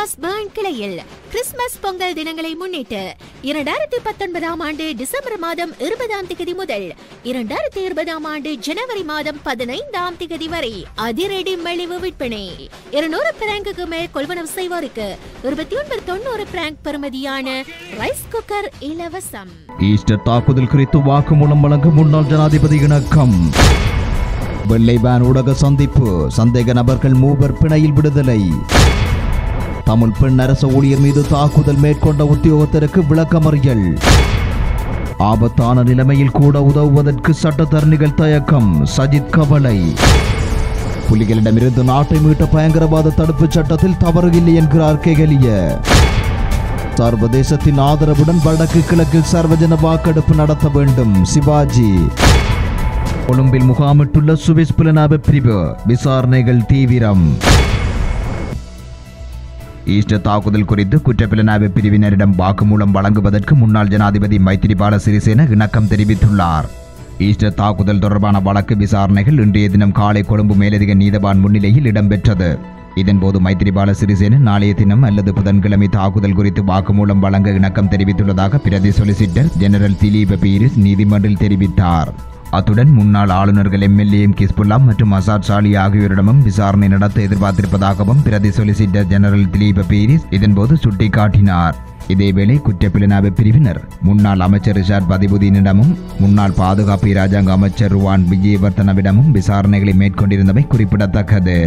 cross பேர்ன் கிளையில் Christmas Pongal தினங்களை முன்னிட்டு இரண்டாயிரத்தி பத்தொன்பதாம் ஆண்டு டிசம்பர் மாதம் இருபதாம் தேதி முதல் இரண்டாயிரத்தி இருபதாம் ஆண்டு ஜனவரி மாதம் பதினைந்தாம் தேதி வரை அதிரடி மலிவு விற்பனை இருநூறு பிராங்குக்கு மேல் கொள்வனவு செய்வோருக்கு இருபத்தி ஒன்பது தொண்ணூறு பிராங்க் பெறுமதியான ரைஸ் குக்கர் இலவசம் ஈஸ்டர் தாக்குதல் குறித்து வாக்குமூலம் வழங்கும் முன்னாள் ஜனாதிபதி இணக்கம் வெள்ளை வேன் ஊடக சந்திப்பு சந்தேக நபர்கள் மூவர் பிணையில் விடுதலை தமிழ் பெண் அரசு ஊழியர் மீது தாக்குதல் மேற்கொண்ட உத்தியோகத்தருக்கு விளக்கமறியல் ஆபத்தான நிலைமையில் கூட உதவுவதற்கு சட்டத்தரணிகள் தயக்கம் சஜித் கவலை புலிகளிடமிருந்து நாட்டை மீட்ட பயங்கரவாத தடுப்புச் சட்டத்தில் தவறு இல்லை என்கிறார் கெகலிய சர்வதேசத்தின் ஆதரவுடன் வடக்கு கிழக்கில் சர்வஜன வாக்கெடுப்பு நடத்த வேண்டும் சிவாஜி கொழும்பில் முகாமிட்டுள்ள சுவிஸ் புலனாய்வு பிரிவு விசாரணைகள் தீவிரம் ஈஸ்டர் தாக்குதல் குறித்து குற்றப்புலனாய்வு பிரிவினரிடம் வாக்குமூலம் வழங்குவதற்கு முன்னாள் ஜனாதிபதி மைத்திரிபால சிறிசேன இணக்கம் தெரிவித்துள்ளார் ஈஸ்டர் தாக்குதல் தொடர்பான வழக்கு விசாரணைகள் இன்றைய தினம் காலை கொழும்பு மேலதிக நீதவான் முன்னிலையில் இடம்பெற்றது இதன்போது மைத்திரிபால சிறிசேன நாளைய தினம் அல்லது புதன்கிழமை தாக்குதல் குறித்து வாக்குமூலம் வழங்க இணக்கம் தெரிவித்துள்ளதாக பிரதி சொலிசிட்டர் ஜெனரல் திலீப பீரிஸ் நீதிமன்றில் தெரிவித்தார் அத்துடன் முன்னாள் ஆளுநர்கள் எம்எல்ஏ எம் கிஸ்புல்லா மற்றும் அசாத் சாலி ஆகியோரிடமும் விசாரணை நடத்த எதிர்பார்த்திருப்பதாகவும் பிரதி சொலிசிட்டர் ஜெனரல் திலீப பீரிஸ் இதன்போது சுட்டிக்காட்டினார் இதேவேளை குற்றப்புலனாய்வு பிரிவினர் முன்னாள் அமைச்சர் ரிஷாட் பதிபுதீனிடமும் முன்னாள் பாதுகாப்பு இராஜாங்க அமைச்சர் ருவான் விஜயவர்த்தனவிடமும் விசாரணைகளை மேற்கொண்டிருந்தமை குறிப்பிடத்தக்கது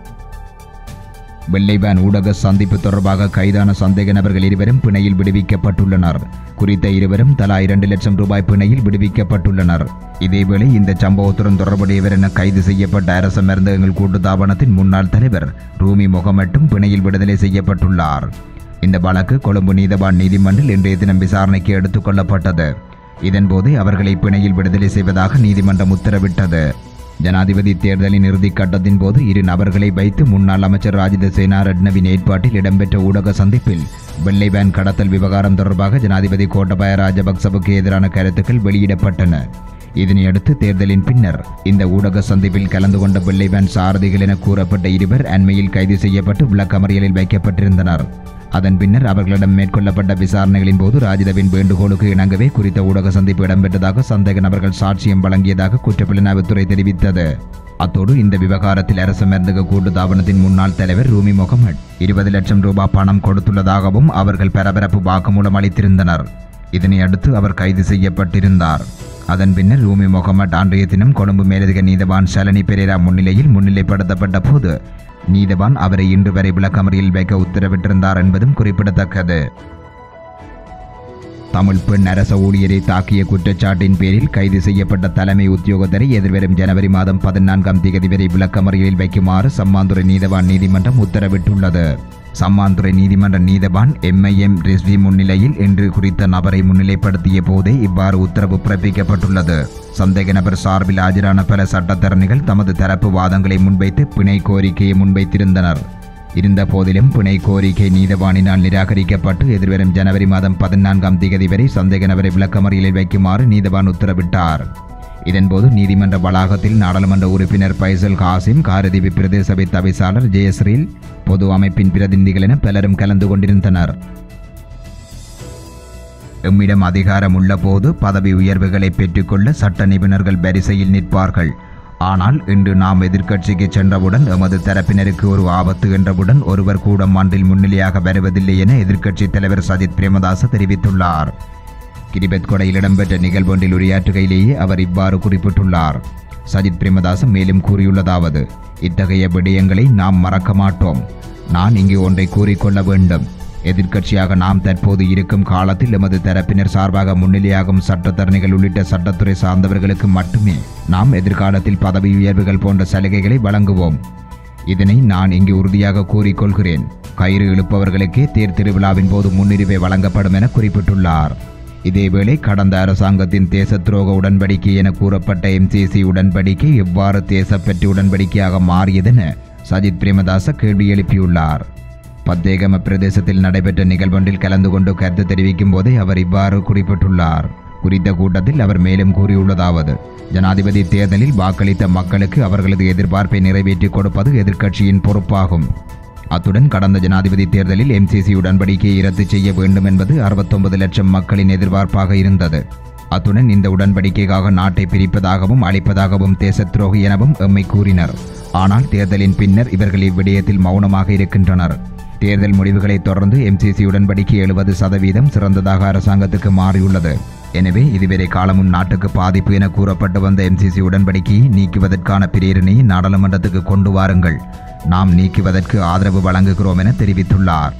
வெள்ளைவான் ஊடக சந்திப்பு தொடர்பாக கைதான சந்தேக நபர்கள் இருவரும் பிணையில் விடுவிக்கப்பட்டுள்ளனர் குறித்த இருவரும் தலா இரண்டு லட்சம் ரூபாய் பிணையில் விடுவிக்கப்பட்டுள்ளனர் இதேவேளை இந்த சம்பவத்துடன் தொடர்புடையவர் என கைது செய்யப்பட்ட அரச மருந்தகங்கள் கூட்டுத்தாபனத்தின் முன்னாள் தலைவர் ரூமி முகமட்டும் பிணையில் விடுதலை செய்யப்பட்டுள்ளார் இந்த வழக்கு கொழும்பு நீதவான் நீதிமன்றில் இன்றைய தினம் விசாரணைக்கு எடுத்துக் கொள்ளப்பட்டது இதன்போது அவர்களை பிணையில் விடுதலை செய்வதாக நீதிமன்றம் உத்தரவிட்டது ஜனாதிபதி தேர்தலின் இறுதிக் கட்டத்தின் போது இரு நபர்களை வைத்து முன்னாள் அமைச்சர் ராஜித சேனாரட்னவின் ஏற்பாட்டில் இடம்பெற்ற ஊடக சந்திப்பில் வெள்ளை வேன் கடத்தல் விவகாரம் தொடர்பாக ஜனாதிபதி கோட்டபாய ராஜபக்சவுக்கு எதிரான கருத்துக்கள் வெளியிடப்பட்டன இதனையடுத்து தேர்தலின் பின்னர் இந்த ஊடக சந்திப்பில் கலந்து கொண்ட வெள்ளை வேன் சாரதிகள் என கூறப்பட்ட இருவர் அண்மையில் கைது செய்யப்பட்டு விளக்கமறியலில் வைக்கப்பட்டிருந்தனர் அதன் பின்னர் அவர்களிடம் மேற்கொள்ளப்பட்ட விசாரணைகளின் போது ராஜிதவின் வேண்டுகோளுக்கு இணங்கவே குறித்த ஊடக சந்திப்பு இடம்பெற்றதாக சந்தேக நபர்கள் சாட்சியம் வழங்கியதாக குற்றப்புலனாய்வுத்துறை தெரிவித்தது அத்தோடு இந்த விவகாரத்தில் அரசு மருந்தக கூட்டு தாபனத்தின் முன்னாள் தலைவர் ரூமி முகமட் இருபது லட்சம் ரூபாய் பணம் கொடுத்துள்ளதாகவும் அவர்கள் பரபரப்பு வாக்குமூலம் அளித்திருந்தனர் இதனை அடுத்து அவர் கைது செய்யப்பட்டிருந்தார் அதன் பின்னர் ரூமி முகமட் அன்றைய தினம் கொழும்பு மேலதிக நீதவான் ஷலனி பெரேரா முன்னிலையில் முன்னிலைப்படுத்தப்பட்ட போது நீதவான் அவரை இன்று வரை விளக்கமறியில் வைக்க உத்தரவிட்டிருந்தார் என்பதும் குறிப்பிடத்தக்கது தமிழ் பெண் அரச ஊழியரை தாக்கிய குற்றச்சாட்டின் பேரில் கைது செய்யப்பட்ட தலைமை உத்தியோகத்தரை எதிர்வரும் ஜனவரி மாதம் பதினான்காம் தேதி வரை விளக்கமறியலில் வைக்குமாறு சம்மாந்துறை நீதவான் நீதிமன்றம் உத்தரவிட்டுள்ளது சம்மாந்துறை நீதிமன்ற நீதவான் எம்ஐஎம் ரிஸ்வி முன்னிலையில் இன்று குறித்த நபரை முன்னிலைப்படுத்திய போதே இவ்வாறு உத்தரவு பிறப்பிக்கப்பட்டுள்ளது சந்தேக நபர் சார்பில் ஆஜரான பல சட்டத்தரணிகள் தமது தரப்பு வாதங்களை முன்வைத்து பிணை கோரிக்கையை முன்வைத்திருந்தனர் இருந்த போதிலும் பிணை கோரிக்கை நீதவானினால் நிராகரிக்கப்பட்டு எதிர்வரும் ஜனவரி மாதம் பதினான்காம் தேதி வரை சந்தேக நபரை விளக்கமறியலில் வைக்குமாறு நீதவான் உத்தரவிட்டார் இதன்போது நீதிமன்ற வளாகத்தில் நாடாளுமன்ற உறுப்பினர் பைசல் காசிம் காரதீவு பிரதேச சபை தவிசாளர் ஜெயஸ்ரீல் பொது அமைப்பின் பிரதிநிதிகள் என பலரும் கலந்து கொண்டிருந்தனர் எம்மிடம் அதிகாரம் உள்ளபோது பதவி உயர்வுகளை பெற்றுக்கொள்ள சட்ட நிபுணர்கள் வரிசையில் நிற்பார்கள் ஆனால் இன்று நாம் எதிர்க்கட்சிக்கு சென்றவுடன் எமது தரப்பினருக்கு ஒரு ஆபத்து என்றவுடன் ஒருவர் கூட மன்றில் முன்னிலையாக வருவதில்லை என எதிர்க்கட்சி தலைவர் சஜித் பிரேமதாச தெரிவித்துள்ளார் கிரிபத் கொடையில் இடம்பெற்ற நிகழ்வொன்றில் உரையாற்றுகையிலேயே அவர் இவ்வாறு குறிப்பிட்டுள்ளார் சஜித் பிரேமதாச மேலும் கூறியுள்ளதாவது இத்தகைய விடயங்களை நாம் மறக்க மாட்டோம் நான் இங்கு ஒன்றை கூறிக்கொள்ள வேண்டும் எதிர்க்கட்சியாக நாம் தற்போது இருக்கும் காலத்தில் எமது தரப்பினர் சார்பாக முன்னிலையாகும் சட்டத்தரணிகள் உள்ளிட்ட சட்டத்துறை சார்ந்தவர்களுக்கு மட்டுமே நாம் எதிர்காலத்தில் பதவி உயர்வுகள் போன்ற சலுகைகளை வழங்குவோம் இதனை நான் இங்கு உறுதியாக கூறிக்கொள்கிறேன் கயிறு இழுப்பவர்களுக்கே தேர் திருவிழாவின் போது முன்னுரிமை வழங்கப்படும் என குறிப்பிட்டுள்ளார் இதேவேளை கடந்த அரசாங்கத்தின் தேச துரோக உடன்படிக்கை என கூறப்பட்ட எம்சிசி உடன்படிக்கை எவ்வாறு தேசப்பற்று உடன்படிக்கையாக மாறியதென சஜித் பிரேமதாச கேள்வி எழுப்பியுள்ளார் பத்தேகம பிரதேசத்தில் நடைபெற்ற நிகழ்வொன்றில் கலந்து கொண்டு கருத்து தெரிவிக்கும் போதே அவர் இவ்வாறு குறிப்பிட்டுள்ளார் குறித்த கூட்டத்தில் அவர் மேலும் கூறியுள்ளதாவது ஜனாதிபதி தேர்தலில் வாக்களித்த மக்களுக்கு அவர்களது எதிர்பார்ப்பை நிறைவேற்றிக் கொடுப்பது எதிர்க்கட்சியின் பொறுப்பாகும் அத்துடன் கடந்த ஜனாதிபதி தேர்தலில் எம்சிசி உடன்படிக்கையை ரத்து செய்ய வேண்டும் என்பது அறுபத்தொன்பது லட்சம் மக்களின் எதிர்பார்ப்பாக இருந்தது அத்துடன் இந்த உடன்படிக்கைக்காக நாட்டை பிரிப்பதாகவும் அழிப்பதாகவும் தேசத் துரோகி எனவும் எம்மை கூறினர் ஆனால் தேர்தலின் பின்னர் இவர்கள் இவ்விடயத்தில் மௌனமாக இருக்கின்றனர் தேர்தல் முடிவுகளை தொடர்ந்து எம்சிசி உடன்படிக்கை எழுபது சதவீதம் சிறந்ததாக அரசாங்கத்துக்கு மாறியுள்ளது எனவே இதுவரை காலமும் நாட்டுக்கு பாதிப்பு என கூறப்பட்டு வந்த எம்சிசி உடன்படிக்கையை நீக்குவதற்கான பிரேரணையை நாடாளுமன்றத்துக்கு கொண்டு வாருங்கள் நாம் நீக்குவதற்கு ஆதரவு வழங்குகிறோம் என தெரிவித்துள்ளார்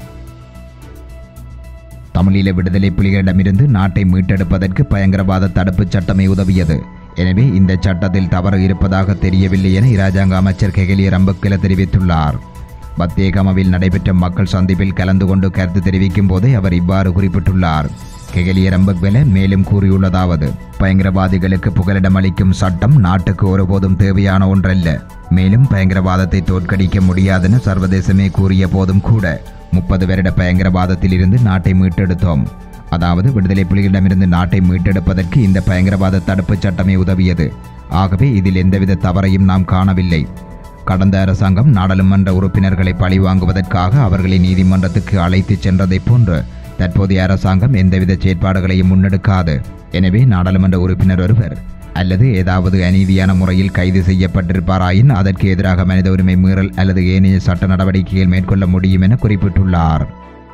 தமிழீழ விடுதலை புலிகளிடமிருந்து நாட்டை மீட்டெடுப்பதற்கு பயங்கரவாத தடுப்புச் சட்டமே உதவியது எனவே இந்த சட்டத்தில் தவறு இருப்பதாக தெரியவில்லை என இராஜாங்க அமைச்சர் கெகலிய ரம்பக்கில தெரிவித்துள்ளார் பத்தேகமவில் நடைபெற்ற மக்கள் சந்திப்பில் கலந்து கொண்டு கருத்து தெரிவிக்கும் போதே அவர் இவ்வாறு குறிப்பிட்டுள்ளார் கெகலிய ரம்பக்வெல மேலும் கூறியுள்ளதாவது பயங்கரவாதிகளுக்கு புகலிடம் அளிக்கும் சட்டம் நாட்டுக்கு ஒருபோதும் தேவையான ஒன்றல்ல மேலும் பயங்கரவாதத்தை தோற்கடிக்க முடியாதென சர்வதேசமே கூறிய போதும் கூட முப்பது வருட பயங்கரவாதத்தில் இருந்து நாட்டை மீட்டெடுத்தோம் அதாவது விடுதலை புலிகளிடமிருந்து நாட்டை மீட்டெடுப்பதற்கு இந்த பயங்கரவாத தடுப்புச் சட்டமே உதவியது ஆகவே இதில் எந்தவித தவறையும் நாம் காணவில்லை கடந்த அரசாங்கம் நாடாளுமன்ற உறுப்பினர்களை பழிவாங்குவதற்காக அவர்களை நீதிமன்றத்துக்கு அழைத்துச் சென்றதைப் போன்று தற்போதைய அரசாங்கம் எந்தவித செயற்பாடுகளையும் முன்னெடுக்காது எனவே நாடாளுமன்ற உறுப்பினர் ஒருவர் அல்லது ஏதாவது அநீதியான முறையில் கைது செய்யப்பட்டிருப்பாராயின் அதற்கு எதிராக மனித உரிமை மீறல் அல்லது ஏனைய சட்ட நடவடிக்கைகள் மேற்கொள்ள முடியும் என குறிப்பிட்டுள்ளார்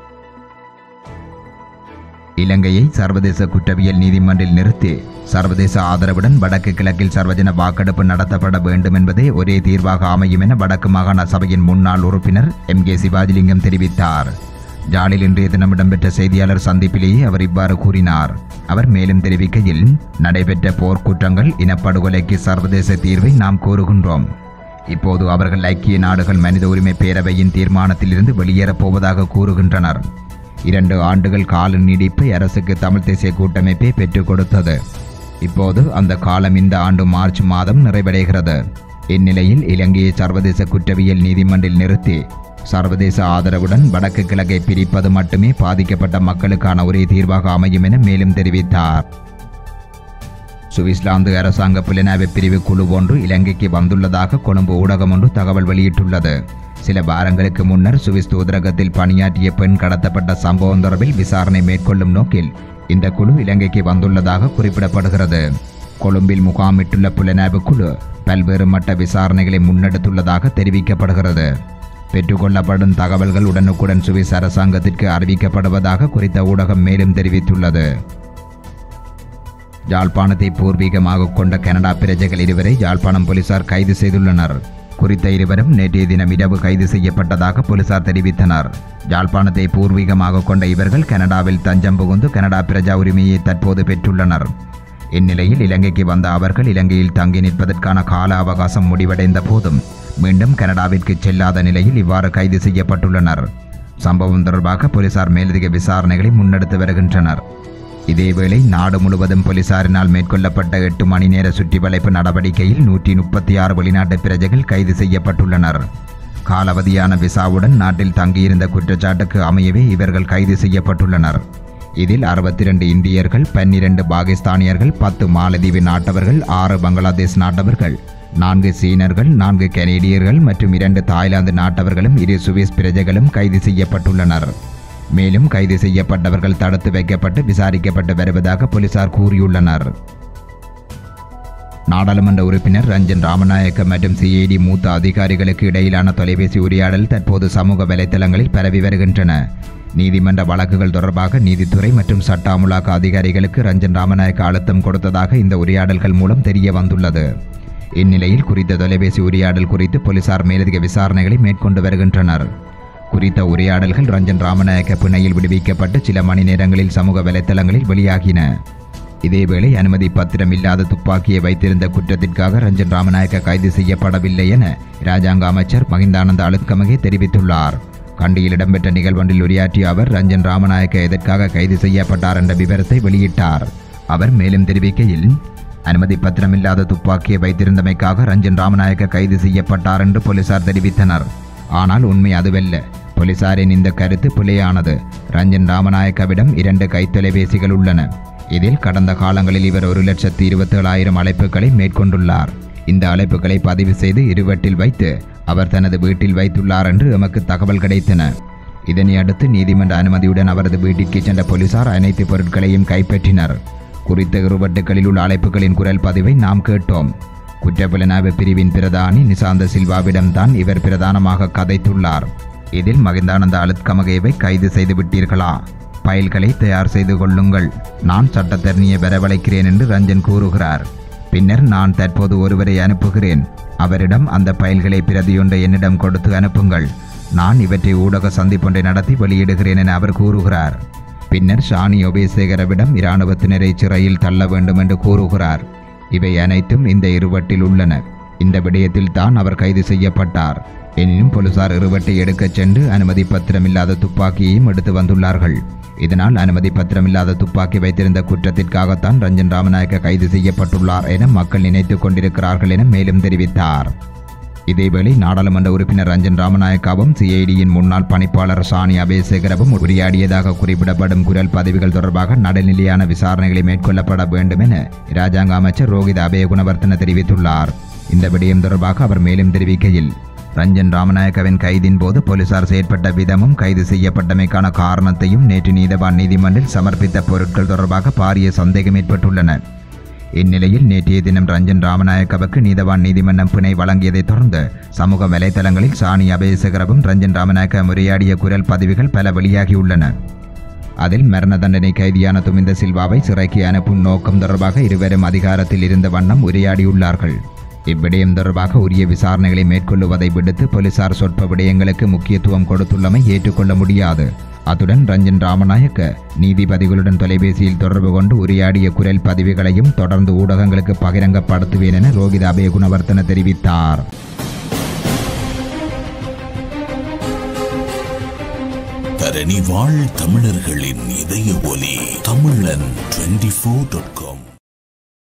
இலங்கையை சர்வதேச குற்றவியல் நீதிமன்றில் நிறுத்தி சர்வதேச ஆதரவுடன் வடக்கு கிழக்கில் சர்வஜன வாக்கெடுப்பு நடத்தப்பட வேண்டும் என்பதே ஒரே தீர்வாக அமையும் என வடக்கு மாகாண சபையின் முன்னாள் உறுப்பினர் எம் கே சிவாஜிலிங்கம் தெரிவித்தார் ஜாலில் இன்றைய தினம் இடம்பெற்ற செய்தியாளர் சந்திப்பிலேயே அவர் இவ்வாறு கூறினார் அவர் மேலும் தெரிவிக்கையில் நடைபெற்ற போர்க்குற்றங்கள் இனப்படுகொலைக்கு சர்வதேச தீர்வை நாம் கோருகின்றோம் இப்போது அவர்கள் ஐக்கிய நாடுகள் மனித உரிமை பேரவையின் தீர்மானத்திலிருந்து வெளியேறப் போவதாக கூறுகின்றனர் இரண்டு ஆண்டுகள் கால நீடிப்பை அரசுக்கு தமிழ் தேசிய கூட்டமைப்பே பெற்றுக் கொடுத்தது இப்போது அந்த காலம் இந்த ஆண்டு மார்ச் மாதம் நிறைவடைகிறது இந்நிலையில் இலங்கையை சர்வதேச குற்றவியல் நீதிமன்றில் நிறுத்தி சர்வதேச ஆதரவுடன் வடக்கு கிழக்கை பிரிப்பது மட்டுமே பாதிக்கப்பட்ட மக்களுக்கான ஒரே தீர்வாக அமையும் என மேலும் தெரிவித்தார் சுவிட்சர்லாந்து அரசாங்க புலனாய்வு பிரிவு குழு ஒன்று இலங்கைக்கு வந்துள்ளதாக கொழும்பு ஊடகம் ஒன்று தகவல் வெளியிட்டுள்ளது சில வாரங்களுக்கு முன்னர் சுவிஸ் தூதரகத்தில் பணியாற்றிய பெண் கடத்தப்பட்ட சம்பவம் தொடர்பில் விசாரணை மேற்கொள்ளும் நோக்கில் இந்த குழு இலங்கைக்கு வந்துள்ளதாக குறிப்பிடப்படுகிறது கொழும்பில் முகாமிட்டுள்ள புலனாய்வு குழு பல்வேறு மட்ட விசாரணைகளை முன்னெடுத்துள்ளதாக தெரிவிக்கப்படுகிறது பெற்றுக்கொள்ளப்படும் தகவல்கள் உடனுக்குடன் சுவிஸ் அரசாங்கத்திற்கு அறிவிக்கப்படுவதாக குறித்த ஊடகம் மேலும் தெரிவித்துள்ளது யாழ்ப்பாணத்தை பூர்வீகமாக கொண்ட கனடா பிரஜைகள் இருவரை யாழ்ப்பாணம் போலீசார் கைது செய்துள்ளனர் குறித்த இருவரும் நேற்றைய தினம் இரவு கைது செய்யப்பட்டதாக போலீசார் தெரிவித்தனர் யாழ்ப்பாணத்தை பூர்வீகமாக கொண்ட இவர்கள் கனடாவில் தஞ்சம் புகுந்து கனடா பிரஜா உரிமையை தற்போது பெற்றுள்ளனர் இந்நிலையில் இலங்கைக்கு வந்த அவர்கள் இலங்கையில் தங்கி நிற்பதற்கான கால அவகாசம் முடிவடைந்த போதும் மீண்டும் கனடாவிற்கு செல்லாத நிலையில் இவ்வாறு கைது செய்யப்பட்டுள்ளனர் சம்பவம் தொடர்பாக போலீசார் மேலதிக விசாரணைகளை முன்னெடுத்து வருகின்றனர் இதேவேளை நாடு முழுவதும் போலீசாரினால் மேற்கொள்ளப்பட்ட எட்டு மணி நேர சுற்றி வளைப்பு நடவடிக்கையில் நூற்றி முப்பத்தி ஆறு வெளிநாட்டு பிரஜைகள் கைது செய்யப்பட்டுள்ளனர் காலாவதியான விசாவுடன் நாட்டில் தங்கியிருந்த குற்றச்சாட்டுக்கு அமையவே இவர்கள் கைது செய்யப்பட்டுள்ளனர் இதில் அறுபத்தி ரெண்டு இந்தியர்கள் பன்னிரண்டு பாகிஸ்தானியர்கள் பத்து மாலத்தீவு நாட்டவர்கள் ஆறு பங்களாதேஷ் நாட்டவர்கள் நான்கு சீனர்கள் நான்கு கனேடியர்கள் மற்றும் இரண்டு தாய்லாந்து நாட்டவர்களும் இரு சுவிஸ் பிரஜைகளும் கைது செய்யப்பட்டுள்ளனர் மேலும் கைது செய்யப்பட்டவர்கள் தடுத்து வைக்கப்பட்டு விசாரிக்கப்பட்டு வருவதாக போலீசார் கூறியுள்ளனர் நாடாளுமன்ற உறுப்பினர் ரஞ்சன் ராமநாயக்க மற்றும் சிஐடி மூத்த அதிகாரிகளுக்கு இடையிலான தொலைபேசி உரையாடல் தற்போது சமூக வலைதளங்களில் பரவி வருகின்றன நீதிமன்ற வழக்குகள் தொடர்பாக நீதித்துறை மற்றும் சட்ட அமுலாக்க அதிகாரிகளுக்கு ரஞ்சன் ராமநாயக்க அழுத்தம் கொடுத்ததாக இந்த உரையாடல்கள் மூலம் தெரிய வந்துள்ளது இந்நிலையில் குறித்த தொலைபேசி உரையாடல் குறித்து போலீசார் மேலதிக விசாரணைகளை மேற்கொண்டு வருகின்றனர் குறித்த உரையாடல்கள் ரஞ்சன் ராமநாயக்க பிணையில் விடுவிக்கப்பட்டு சில மணி நேரங்களில் சமூக வலைத்தளங்களில் வெளியாகின இதேவேளை அனுமதி பத்திரம் இல்லாத துப்பாக்கியை வைத்திருந்த குற்றத்திற்காக ரஞ்சன் ராமநாயக்க கைது செய்யப்படவில்லை என இராஜாங்க அமைச்சர் மகிந்தானந்த அழுத்கமகே தெரிவித்துள்ளார் கண்டியில் இடம்பெற்ற நிகழ்வொன்றில் உரையாற்றிய அவர் ரஞ்சன் ராமநாயக்க எதற்காக கைது செய்யப்பட்டார் என்ற விவரத்தை வெளியிட்டார் அவர் மேலும் தெரிவிக்கையில் அனுமதி பத்திரமில்லாத துப்பாக்கியை வைத்திருந்தமைக்காக ரஞ்சன் ராமநாயக்க கைது செய்யப்பட்டார் என்று போலீசார் தெரிவித்தனர் ஆனால் உண்மை அதுவல்ல போலீசாரின் இந்த கருத்து பிழையானது ரஞ்சன் ராமநாயக்கவிடம் இரண்டு கைத்தொலைபேசிகள் உள்ளன இதில் கடந்த காலங்களில் இவர் ஒரு லட்சத்து இருபத்தேழாயிரம் அழைப்புகளை மேற்கொண்டுள்ளார் இந்த அழைப்புகளை பதிவு செய்து இருவட்டில் வைத்து அவர் தனது வீட்டில் வைத்துள்ளார் என்று எமக்கு தகவல் கிடைத்தன இதனை அடுத்து நீதிமன்ற அனுமதியுடன் அவரது வீட்டிற்கு சென்ற போலீசார் அனைத்து பொருட்களையும் கைப்பற்றினர் குறித்த இருவட்டுகளில் உள்ள அழைப்புகளின் குரல் பதிவை நாம் கேட்டோம் குற்றப்புலனாய்வு பிரிவின் பிரதானி நிசாந்த சில்வாவிடம்தான் இவர் பிரதானமாக கதைத்துள்ளார் இதில் மகிந்தானந்த அலுத்கமகேவை கைது செய்து விட்டீர்களா பயில்களை தயார் செய்து கொள்ளுங்கள் நான் சட்டத்தரணியை வரவழைக்கிறேன் என்று ரஞ்சன் கூறுகிறார் பின்னர் நான் தற்போது ஒருவரை அனுப்புகிறேன் அவரிடம் அந்த பயில்களை பிரதியொன்றை என்னிடம் கொடுத்து அனுப்புங்கள் நான் இவற்றை ஊடக சந்திப்பொன்றை நடத்தி வெளியிடுகிறேன் என அவர் கூறுகிறார் பின்னர் ஷானி ஒபேசேகரவிடம் இராணுவத்தினரை சிறையில் தள்ள வேண்டும் என்று கூறுகிறார் இவை அனைத்தும் இந்த இருவட்டில் உள்ளன இந்த விடயத்தில் தான் அவர் கைது செய்யப்பட்டார் எனினும் போலீசார் இருவட்டை எடுக்கச் சென்று அனுமதி பத்திரமில்லாத துப்பாக்கியையும் எடுத்து வந்துள்ளார்கள் இதனால் அனுமதி பத்திரமில்லாத துப்பாக்கி வைத்திருந்த குற்றத்திற்காகத்தான் ரஞ்சன் ராமநாயக்க கைது செய்யப்பட்டுள்ளார் என மக்கள் நினைத்துக் கொண்டிருக்கிறார்கள் என மேலும் தெரிவித்தார் இதேவேளை நாடாளுமன்ற உறுப்பினர் ரஞ்சன் ராமநாயக்காவும் சிஐடியின் முன்னாள் பணிப்பாளர் சாணி அபேசேகரவும் உரையாடியதாக குறிப்பிடப்படும் குரல் பதவிகள் தொடர்பாக நடுநிலையான விசாரணைகளை மேற்கொள்ளப்பட வேண்டும் என இராஜாங்க அமைச்சர் ரோஹித் அபயகுணவர்த்தன தெரிவித்துள்ளார் இந்த விடயம் தொடர்பாக அவர் மேலும் தெரிவிக்கையில் ரஞ்சன் ராமநாயக்கவின் கைதின் போது போலீசார் செயற்பட்ட விதமும் கைது செய்யப்பட்டமைக்கான காரணத்தையும் நேற்று நீதவான் நீதிமன்றில் சமர்ப்பித்த பொருட்கள் தொடர்பாக பாரிய சந்தேகம் ஏற்பட்டுள்ளன இந்நிலையில் நேற்றைய தினம் ரஞ்சன் ராமநாயக்கவுக்கு நீதவான் நீதிமன்றம் பிணை வழங்கியதைத் தொடர்ந்து சமூக வலைதளங்களில் சாணி அபேசகரவும் ரஞ்சன் ராமநாயக்க முறையாடிய குரல் பதிவுகள் பல வெளியாகியுள்ளன அதில் மரண தண்டனை கைதியான துமிந்த சில்வாவை சிறைக்கு அனுப்பும் நோக்கம் தொடர்பாக இருவரும் அதிகாரத்தில் இருந்த வண்ணம் உரையாடியுள்ளார்கள் இவ்விடயம் தொடர்பாக உரிய விசாரணைகளை மேற்கொள்ளுவதை விடுத்து போலீசார் சொற்ப விடயங்களுக்கு முக்கியத்துவம் கொடுத்துள்ளமை ஏற்றுக்கொள்ள முடியாது அத்துடன் ரஞ்சன் ராமநாயக்க நீதிபதிகளுடன் தொலைபேசியில் தொடர்பு கொண்டு உரையாடிய குரல் பதிவுகளையும் தொடர்ந்து ஊடகங்களுக்கு பகிரங்கப்படுத்துவேன் என ரோகித அபயகுணவர்த்தன தெரிவித்தார் தரணி வாழ் தமிழர்களின் இதய ஒலி தமிழன் டுவெண்டி ஃபோர் டாட் காம்